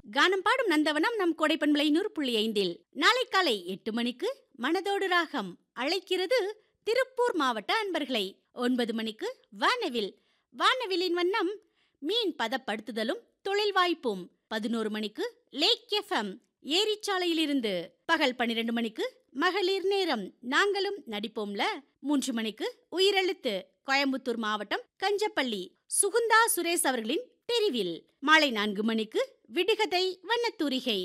கானம் பாடும் நந்தவனம் நம் கோடைப்பண்பலை நூறு புள்ளி ஐந்தில் நாளை காலை எட்டு மணிக்கு மனதோடு ராகம் அழைக்கிறது திருப்பூர் மாவட்ட அன்பர்களை ஒன்பது மணிக்கு வானவில் வானவிலின் வண்ணம் மீன் பதப்படுத்துதலும் தொழில் வாய்ப்பும் பதினோரு மணிக்கு லேக் எஃப்எம் ஏரிச்சாலையிலிருந்து பகல் பன்னிரண்டு மணிக்கு மகளிர் நேரம் நாங்களும் நடிப்போம்ல மூன்று மணிக்கு உயிரெழுத்து கோயம்புத்தூர் மாவட்டம் கஞ்சப்பள்ளி சுகுந்தா சுரேஷ் அவர்களின் தெரிவில் மாலை நான்கு மணிக்கு விடுகதை வண்ணத்தூரிகை